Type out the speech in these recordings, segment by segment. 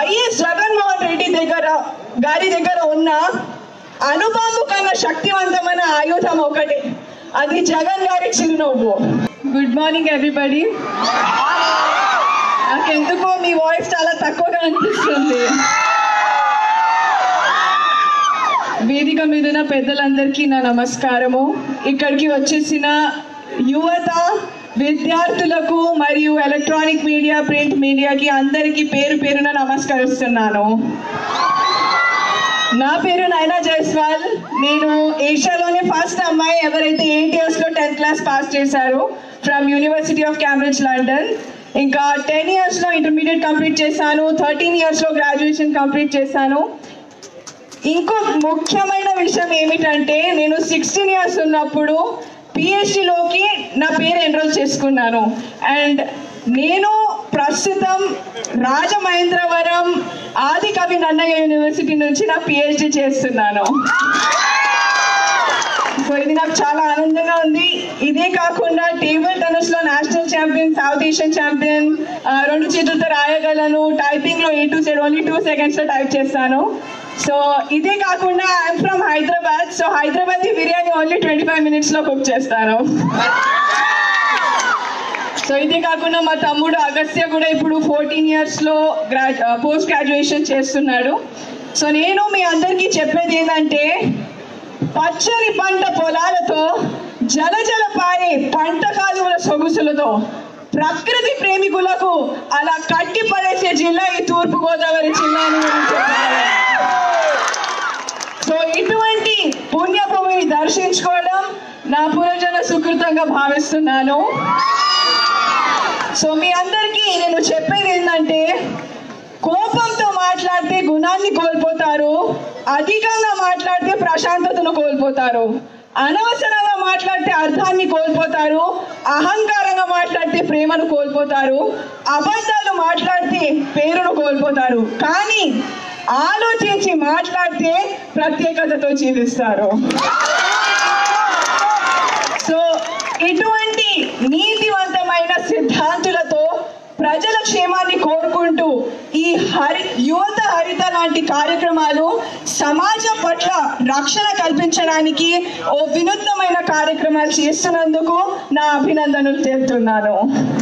YS Jaganmohan Reddy దగ్గర గారి దగ్గర ఉన్న అనుబాంబు కన్నా శక్తివంతమైన ఆయుధం ఒకటి అది జగన్ గారి చిరునవ్వు గుడ్ మార్నింగ్ ఎవ్రీబడి నాకెందుకో మీ వాయిస్ చాలా తక్కువగా అనిపిస్తుంది వేదిక మీద ఉన్న పెద్దలందరికీ నా నమస్కారము ఇక్కడికి వచ్చేసిన యువత విద్యార్థులకు మరియు ఎలక్ట్రానిక్ మీడియా ప్రింట్ మీడియాకి అందరికీ పేరు పేరున నమస్కరిస్తున్నాను నా పేరు నైనా జైస్వాల్ నేను ఏషియాలోనే ఫస్ట్ అమ్మాయి ఎవరైతే ఎయిట్ ఇయర్స్లో టెన్త్ క్లాస్ పాస్ చేశారు from university of Cambridge London ఇంకా టెన్ ఇయర్స్లో ఇంటర్మీడియట్ కంప్లీట్ చేశాను థర్టీన్ ఇయర్స్లో గ్రాడ్యుయేషన్ కంప్లీట్ చేశాను ఇంకో ముఖ్యమైన విషయం ఏమిటంటే నేను సిక్స్టీన్ ఇయర్స్ ఉన్నప్పుడు పిహెచ్డిలోకి నా పేరు ఎన్రోల్ చేసుకున్నాను అండ్ నేను ప్రస్తుతం రాజమహేంద్రవరం ఆది కవి నన్నయ్య యూనివర్సిటీ నుంచి నా పిహెచ్డి చేస్తున్నాను సో ఇది నాకు చాలా ఆనందంగా ఉంది ఇదే కాకుండా టేబుల్ టెన్నిస్ లో national champion south Asian champion రెండు చేతులతో రాయగలను టైపింగ్ లో A to Z only two seconds లో టైప్ చేస్తాను సో ఇదే కాకుండా I'm from Hyderabad so Hyderabad biryani only twenty five minutes లో కుక్ చేస్తాను సో ఇదే కాకుండా మా తమ్ముడు అగస్త్య కూడా ఇప్పుడు ఫోర్టీన్ ఇయర్స్ లో గ్రా పోస్ట్ గ్రాడ్యుయేషన్ చేస్తున్నాడు సో నేను మీ అందరికీ చెప్పేది ఏంటంటే పచ్చని పంట పొలాలతో జల జల పారే పంట కాలువల సొగుసులతో ప్రకృతి ప్రేమికులకు అలా కట్టి పడేసే జిల్లా ఈ తూర్పు గోదావరి జిల్లా అని నేను చెప్తున్నాను. సో ఇటువంటి పుణ్యభూమిని దర్శించుకోవడం నా పునర్జన సుకృతంగా భావిస్తున్నాను సో మీ అందరికీ నేను చెప్పేది ఏంటంటే కోపంతో మాట్లాడితే గుణాన్ని కోల్పోతారు అధికంగా మాట్లాడితే ప్రశాంతతను కోల్పోతారు అనవసరంగా మాట్లాడితే అర్థాన్ని కోల్పోతారు అహంకారంగా మాట్లాడితే ప్రేమను కోల్పోతారు అబద్ధాలు మాట్లాడితే పేరును కోల్పోతారు కానీ ఆలోచించి మాట్లాడితే ప్రత్యేకతతో జీవిస్తారు సో ఇటువంటి నీతివంతమైన సిద్ధాంతులతో ప్రజల క్షేమాన్ని కోరుకుంటూ ఈ హరి యువత హరిత లాంటి కార్యక్రమాలు సమాజం పట్ల రక్షణ కల్పించడానికి ఓ వినూత్నమైన కార్యక్రమాలు చేస్తున్నందుకు నా అభినందనలు తెలుపుతున్నాను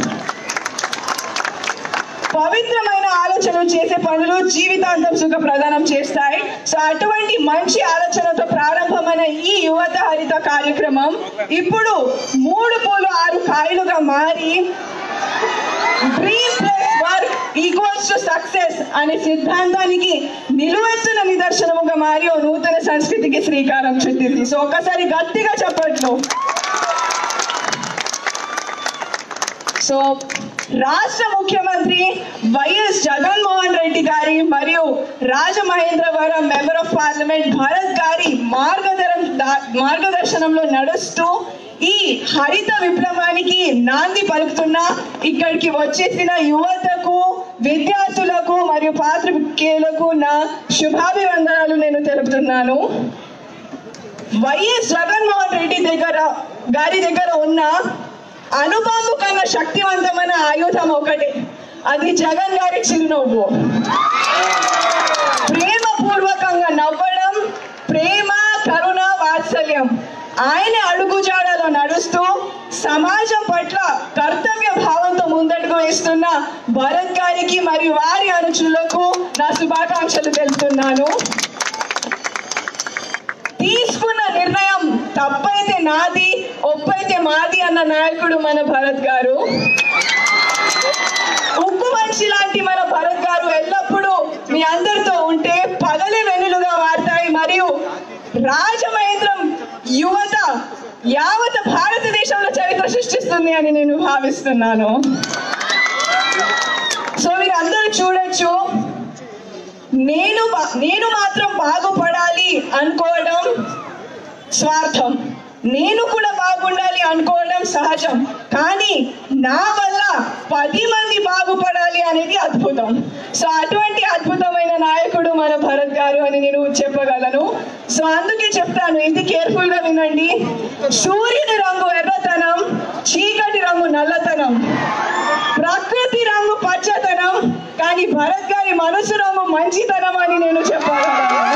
పవిత్రమైన ఆలోచనలు చేసే పనులు జీవితాంతం సుఖ ప్రదానం చేస్తాయి సో అటువంటి మంచి ఆలోచనతో ప్రారంభమైన ఈ యువత హరిత కార్యక్రమం ఇప్పుడు మూడు పూలు ఆరు కాయలుగా మారి dream plus work equals to success అనే సిద్ధాంతానికి నిలువెత్తున నిదర్శనముగా మారి ఓ నూతన సంస్కృతికి శ్రీకారం చుట్టింది సో ఒకసారి గట్టిగా చెప్పట్లు సో రాష్ట్ర ముఖ్యమంత్రి వైఎస్ జగన్మోహన్ రెడ్డి గారి మరియు Rajamahendravaram member of parliament Bharat గారి మార్గదరం మార్గదర్శనంలో నడుస్తూ ఈ హరిత విప్లవానికి నాంది పలుకుతున్న ఇక్కడికి వచ్చేసిన యువతకు విద్యార్థులకు మరియు పాత్రికేయులకు నా శుభాభివందనాలు నేను తెలుపుతున్నాను వైఎస్ జగన్మోహన్ రెడ్డి దగ్గర గారి దగ్గర ఉన్న అనుబాంబు కన్నా శక్తివంతమైన ఆయుధం ఒకటి అది జగన్ గారి చిరునవ్వు ప్రేమపూర్వకంగా నవ్వడం ప్రేమ కరుణ వాత్సల్యం ఆయన అడుగుజాడలో నడుస్తూ సమాజం పట్ల కర్తవ్య భావంతో ముందడుగు వేస్తున్న భరత్ గారికి మరియు వారి అనుచులకు నా శుభాకాంక్షలు తెలుపుతున్నాను తీసుకున్న నిర్ణయం తప్పైతే నాది ఒప్పైతే మాది అన్న నాయకుడు మన భరత్ గారు ఉప్పు మనిషి లాంటి మన భరత్ గారు ఎల్లప్పుడూ మీ అందరితో ఉంటే పగలే వెన్నులుగా మారతాయి మరియు రాజమహేంద్రం యువత యావత్ భారతదేశంలో చరిత్ర సృష్టిస్తుంది అని నేను భావిస్తున్నాను సో మీరు అందరూ చూడొచ్చు నేను బా- నేను మాత్రం బాగుపడాలి అనుకోవడం స్వార్థం నేను కూడా బాగుండాలి అనుకోవడం సహజం కానీ నా వల్ల పది మంది బాగుపడాలి అనేది అద్భుతం సో అటువంటి అద్భుతమైన నాయకుడు మన భరత్ గారు అని నేను చెప్పగలను సో అందుకే చెప్తాను ఇది కేర్ఫుల్ గా వినండి సూర్యుని రంగు ఎర్రతనం చీకటి రంగు నల్లతనం ప్రకృతి రంగు పచ్చదనం కానీ భరత్ గారి మనసులో మంచితనం అని నేను చెప్పగలను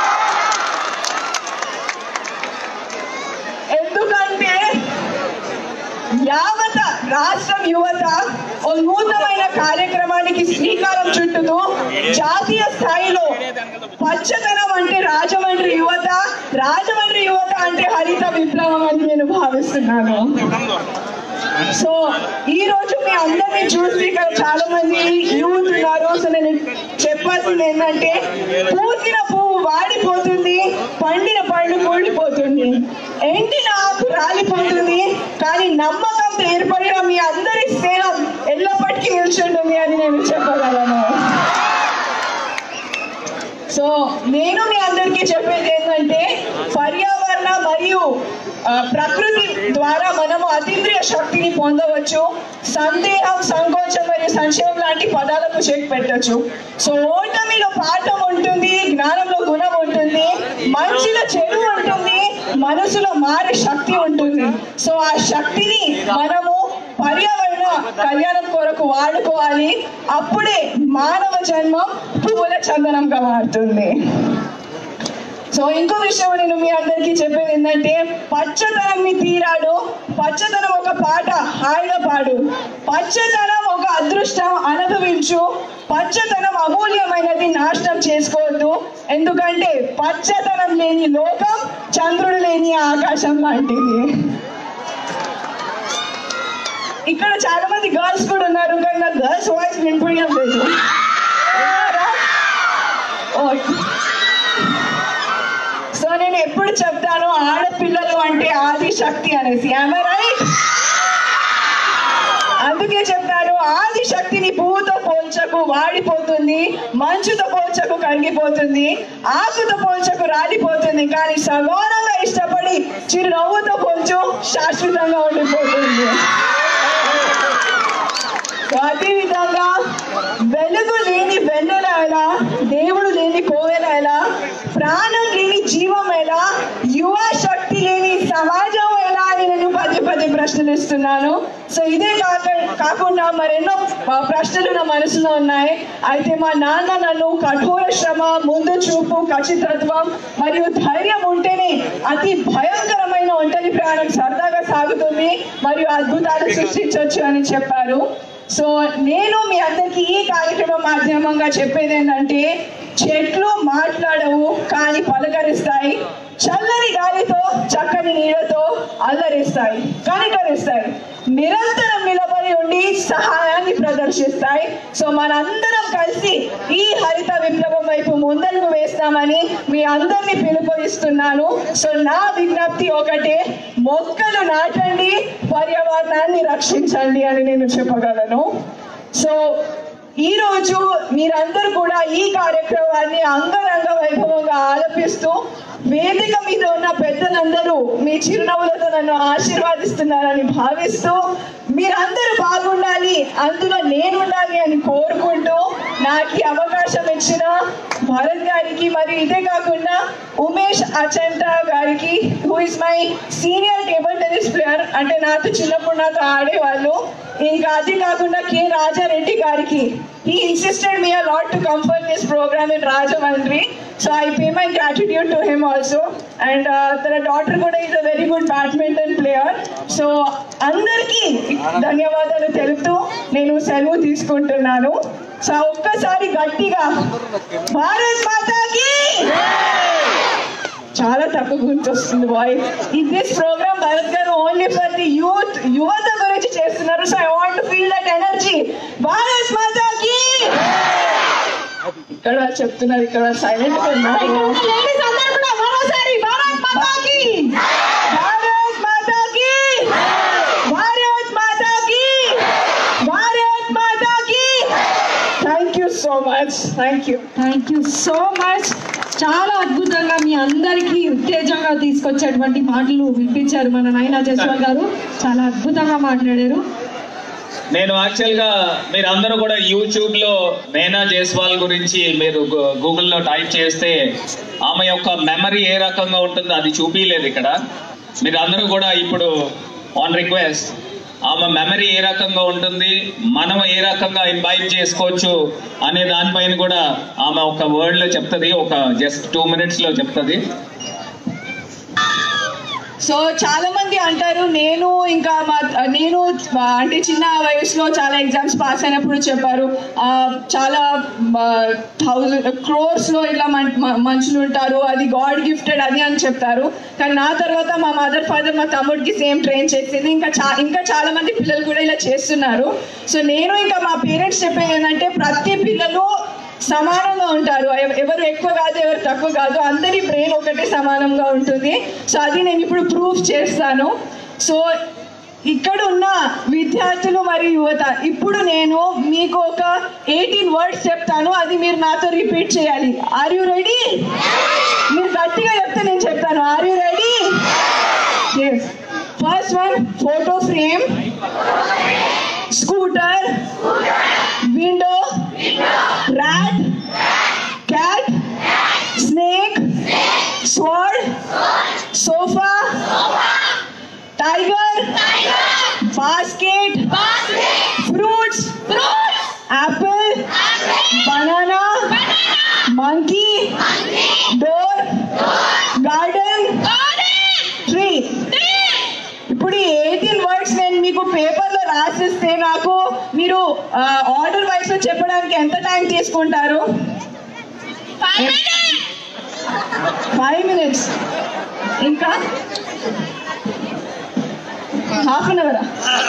ఎందుకంటే యావత రాష్ట్రం యువత ఓ నూతనమైన కార్యక్రమానికి శ్రీకారం చుట్టుతూ జాతీయ స్థాయిలో పచ్చదనం అంటే రాజమండ్రి యువత రాజమండ్రి యువత అంటే హరిత విప్లవం అని నేను భావిస్తున్నాను సో ఈ రోజు మీ అందరినీ చూసి ఇక్కడ చాలా మంది యూత్ ఉన్నారు సో నేను చెప్పాల్సింది ఏంటంటే పూర్తిన పువ్వు వాడిపోతుంది పండిన పండు కూలిపోతుంది ఎండిన ఆకు రాలిపోతుంది కానీ నమ్మకంతో ఏర్పడిన మీ అందరి స్నేహం ఎల్లప్పటికీ నిల్చుంటుంది అని నేను చెప్పగలను సో నేను మీ అందరికీ చెప్పేది ఏంటంటే పర్యావరణ మరియు ఆ, ప్రకృతి ద్వారా మనము అతీంద్రియ శక్తిని పొందవచ్చు సందేహం సంకోచం మరియు సంశయం లాంటి పదాలకు చెక్ పెట్టచ్చు సో ఓటమిలో పాఠం ఉంటుంది జ్ఞానంలో గుణం ఉంటుంది మంచిలో చెడు ఉంటుంది మనసులో మారే శక్తి ఉంటుంది సో ఆ శక్తిని మనము పర్యావరణ కళ్యాణం కొరకు వాడుకోవాలి అప్పుడే మానవ జన్మం పువ్వుల చందనంగా మారుతుంది సో ఇంకో విషయం నేను మీ అందరికీ చెప్పేది ఏంటంటే పచ్చదనం మీ తీరాడు పచ్చదనం ఒక పాట హాయిగా పాడు పచ్చదనం ఒక అదృష్టం అనుభవించు పచ్చదనం అమూల్యమైనది నాశనం చేసుకోవద్దు ఎందుకంటే పచ్చదనం లేని లోకం చంద్రుడు లేని ఆకాశం లాంటిది ఇక్కడ చాలా మంది గర్ల్స్ కూడా ఉన్నారు కానీ నాకు గర్ల్స్ వాయిస్ వినిపించడం లేదు ఉన్నారా? ఓకే సో నేను ఎప్పుడు చెప్తాను ఆడపిల్లలు అంటే ఆది శక్తి అనేసి రైట్ అందుకే చెప్తాను ఆది శక్తిని పువ్వుతో పోల్చకు వాడిపోతుంది మంచుతో పోల్చకు కరిగిపోతుంది ఆకుతో పోల్చకు రాలిపోతుంది కానీ సగౌరవంగా ఇష్టపడి చిరునవ్వుతో పోల్చు శాశ్వతంగా ఉండిపోతుంది సో అదే విధంగా వెలుగు లేని వెన్నెల ఎలా దేవుడు లేని కోవెల ఎలా ప్రాణం లేని జీవం ఎలా యువ శక్తి లేని సమాజం ఎలా అని నేను పదే పదే ప్రశ్నలు ఇస్తున్నాను సో ఇదే కాక కాకుండా మరెన్నో ఆ, ప్రశ్నలు నా మనసులో ఉన్నాయి అయితే మా నాన్న నన్ను కఠోర శ్రమ ముందు చూపు ఖచ్చితత్వం మరియు ధైర్యం ఉంటేనే అతి భయంకరమైన ఒంటరి ప్రయాణం సరదాగా సాగుతుంది మరియు అద్భుతాలు సృష్టించవచ్చు అని చెప్పారు సో నేను మీ అందరికీ ఈ కార్యక్రమం మాధ్యమంగా చెప్పేది ఏంటంటే చెట్లు మాట్లాడవు కానీ పలకరిస్తాయి చల్లని గాలితో చక్కని నీడతో అల్లరిస్తాయి కనికరిస్తాయి నిరంతరం నిలబడి ఉండి సహాయాన్ని ప్రదర్శిస్తాయి సో మనందరం కలిసి ఈ హరిత విప్లవం వైపు ముందడుగు వేస్తామని మీ అందరినీ పిలుపునిస్తున్నాను సో నా విజ్ఞప్తి ఒకటే మొక్కలు నాటండి పర్యావరణాన్ని రక్షించండి అని నేను చెప్పగలను సో ఈ రోజు మీరందరూ కూడా ఈ కార్యక్రమాన్ని అంగరంగ వైభవంగా ఆలపిస్తూ వేదిక మీద ఉన్న పెద్దలందరూ మీ చిరునవ్వులతో నన్ను ఆశీర్వాదిస్తున్నారని భావిస్తూ మీరందరూ బాగుండాలి అందులో నేను ఉండాలి అని కోరుకుంటూ నాకు ఈ అవకాశం ఇచ్చిన భరత్ గారికి మరియు ఇదే కాకుండా ఉమేష్ అచంట గారికి who is my senior table tennis player అంటే నాతో చిన్నప్పుడు నాతో ఆడేవాళ్ళు ఇంకా అది కాకుండా కె రాజారెడ్డి గారికి he insisted me a lot to come for this program in Rajamandri. So I pay my gratitude to him also. And uh, తన డాటర్ కూడా is a very good badminton player so అందరికీ ధన్యవాదాలు తెలుపుతూ నేను సెలవు తీసుకుంటున్నాను so ఒక్కసారి గట్టిగా భారత్ మాతాకి చాలా తక్కువ గుర్తొస్తుంది బాయ్ ఈ దిస్ ప్రోగ్రామ్ భరత్ గారు ఓన్లీ ఫర్ ది యూత్ యువత గురించి చేస్తున్నారు so I want feel that energy Bharat మాతాకి ఇక్కడ వాళ్ళు చెప్తున్నారు ఇక్కడ వాళ్ళు సైలెంట్ గా ఉన్నారు లేడీస్ అందరూ కూడా మరోసారి భారత్ మాతాకి భారత్ మాతాకి భారత్ మాతాకి భారత్ మాతాకి thank you so much thank you thank you so much చాలా అద్భుతంగా మీ అందరికీ ఉత్తేజంగా తీసుకొచ్చేటువంటి మాటలు వినిపించారు మన నైనా జస్వాల్ గారు చాలా అద్భుతంగా మాట్లాడారు నేను యాక్చువల్ గా మీరు అందరూ కూడా యూట్యూబ్ లో నేనా జైస్వాల్ గురించి మీరు గు- గూగుల్లో టైప్ చేస్తే ఆమె యొక్క మెమరీ ఏ రకంగా ఉంటుందో అది చూపించలేదు ఇక్కడ మీరు అందరూ కూడా ఇప్పుడు ఆన్ రిక్వెస్ట్ ఆమె మెమరీ ఏ రకంగా ఉంటుంది మనం ఏ రకంగా ఇన్వైట్ చేసుకోవచ్చు అనే దానిపైన కూడా ఆమె ఒక వర్డ్ లో చెప్తుంది ఒక జస్ట్ టూ మినిట్స్ లో చెప్తుంది సో చాలా మంది అంటారు నేను ఇంకా మా నేను ఆ, అంటే చిన్న వయసులో చాలా ఎగ్జామ్స్ పాస్ అయినప్పుడు చెప్పారు ఆ, చాలా థౌజండ్ క్రోర్స్ లో ఇలా మన్- మ- మనుషులు ఉంటారు అది గాడ్ గిఫ్టెడ్ అది అని చెప్తారు కానీ నా తర్వాత మా మదర్ ఫాదర్ మా తమ్ముడికి సేమ్ ట్రైన్ చేసింది ఇంకా చా ఇంకా చాలా మంది పిల్లలు కూడా ఇలా చేస్తున్నారు సో నేను ఇంకా మా పేరెంట్స్ చెప్పేది ఏంటంటే ప్రతి పిల్లలు సమానంగా ఉంటారు ఎవ- ఎవరు ఎక్కువ కాదు ఎవరు తక్కువ కాదు అందరి బ్రెయిన్ ఒకటే సమానంగా ఉంటుంది సో అది నేను ఇప్పుడు ప్రూఫ్ చేస్తాను సో ఇక్కడ ఉన్న విద్యార్థులు మరియు యువత ఇప్పుడు నేను మీకు ఒక ఎయిటీన్ వర్డ్స్ చెప్తాను అది మీరు నాతో రిపీట్ చేయాలి ఆర్ యు రెడీ మీరు గట్టిగా చెప్తే నేను చెప్తాను are you ready yes first one photo frame scooter window rat, cat, snake, sword, sofa, tiger, basket, fruits, apple, banana, monkey, door, garden, tree. ఇప్పుడు ఈ ఎయిటీన్ వర్డ్స్ నేను మీకు పేపర్లో రాసిస్తే నాకు మీరు ఆర్డర్ వైస్ లో చెప్పడానికి ఎంత టైం తీసుకుంటారు ఫైవ్ మినిట్స్ ఇంకా హాఫ్ అన్ అవరా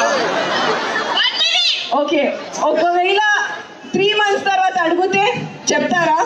ఓకే ఒకవేళ త్రీ మంత్స్ తర్వాత అడిగితే చెప్తారా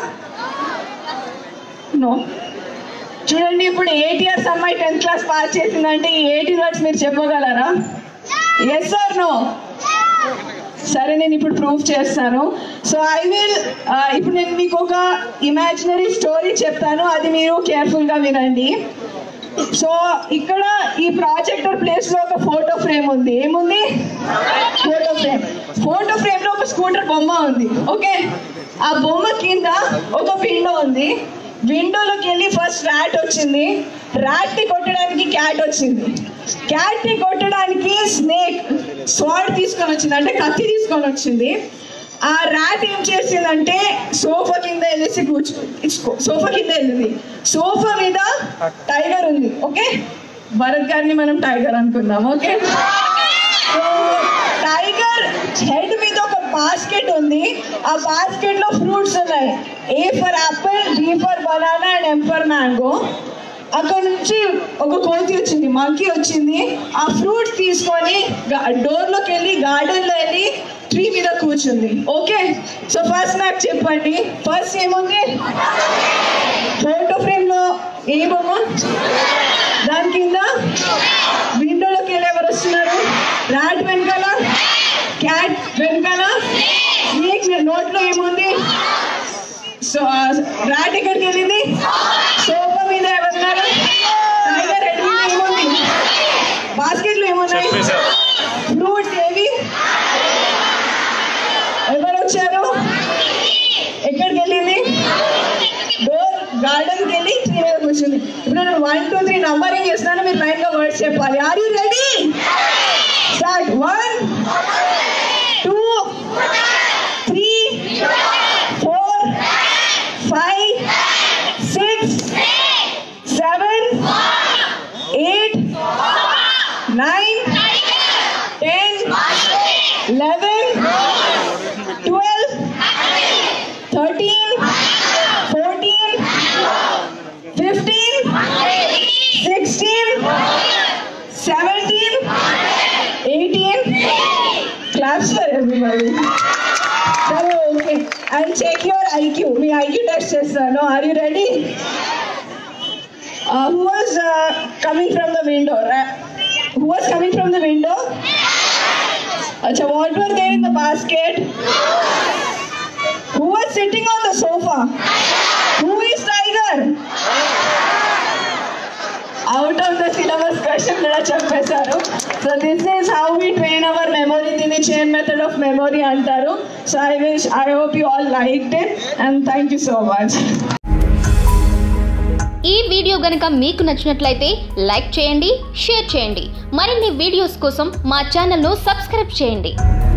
నో చూడండి ఇప్పుడు ఎయిట్ ఇయర్స్ అమ్మాయి టెన్త్ క్లాస్ పాస్ చేసిందంటే ఈ ఎయిటీన్ వర్డ్స్ మీరు చెప్పగలరా ఎస్ సార్ నో సరే నేను ఇప్పుడు ప్రూఫ్ చేస్తాను సో ఐ విల్ ఇప్పుడు నేను మీకు ఒక ఇమాజినరీ స్టోరీ చెప్తాను అది మీరు కేర్ఫుల్గా వినండి సో ఇక్కడ ఈ ప్రాజెక్టర్ ప్లేస్ లో ఒక ఫోటో ఫ్రేమ్ ఉంది ఏముంది ఫోటో ఫ్రేమ్ ఫోటో ఫ్రేమ్ లో ఒక స్కూటర్ బొమ్మ ఉంది ఓకే ఆ బొమ్మ కింద ఒక విండో ఉంది విండోలోకి వెళ్ళి ఫస్ట్ ర్యాట్ వచ్చింది ర్యాట్ ని కొట్టడానికి క్యాట్ వచ్చింది క్యాట్ ని కొట్టడానికి స్నేక్ స్వాడ్ తీసుకొని వచ్చింది అంటే కత్తి తీసుకొని వచ్చింది ఆ ర్యాట్ ఏం చేసిందంటే సోఫా కింద వెళ్ళేసి కూర్చో సోఫా కింద వెళ్ళింది సోఫా మీద టైగర్ ఉంది ఓకే భరత్ గారిని మనం టైగర్ అనుకుందాం ఓకే సో టైగర్ హెడ్ మీద ఒక బాస్కెట్ ఉంది ఆ బాస్కెట్ లో ఫ్రూట్స్ ఉన్నాయి A for apple B for banana and M for mango అక్కడ నుంచి ఒక కోతి వచ్చింది మంకీ వచ్చింది ఆ ఫ్రూట్స్ తీసుకొని డోర్ లోకి వెళ్ళి గార్డెన్ లో వెళ్ళి ట్రీ మీద కూర్చుంది ఓకే సో ఫస్ట్ నాకు చెప్పండి ఫస్ట్ ఏముంది ఫోటో ఫ్రేమ్ లో ఏ బొమ్మ దాని కింద విండోలోకి వెళ్ళి ఎవరు వస్తున్నారు ర్యాట్ వెనకాల క్యాట్ వెనకాల స్నేక్ నోట్లో ఏముంది సో ర్యాట్ ఎక్కడికి వెళ్ళింది సోఫా మీద ఎవరున్నారు టైగర్ హెడ్ మీద ఏముంది బాస్కెట్ లో ఏమున్నాయి ఫ్రూట్స్ ఏవి ఎవరు వచ్చారు ఎక్కడికి వెళ్ళింది డోర్ గార్డెన్ కి వెళ్ళి త్రీ మీద కూర్చుంది ఇప్పుడు నేను వన్ టూ త్రీ నంబరింగ్ చేస్తున్నాను మీరు లైన్ గా వర్డ్స్ చెప్పాలి are you ready start one two three four five six seven eight nine ten eleven twelve thirteen fourteen fifteen sixteen seventeen eighteen claps for everybody సరే okay and check your IQ మీ IQ test చేస్తాను are you ready who was coming from the window who was coming from the window అచ్చా what were there in the basket Who was sitting on the sofa? Who is Tiger? Out of the syllabus question కూడా చెప్పేశారు so this is how we train our memory దీన్ని chain method of memory అంటారు so I wish I hope you all like it and thank you so much ఈ video గనుక మీకు నచ్చినట్లయితే like చేయండి share చేయండి మరిన్ని వీడియోస్ కోసం మా ఛానల్ను సబ్స్క్రైబ్ చేయండి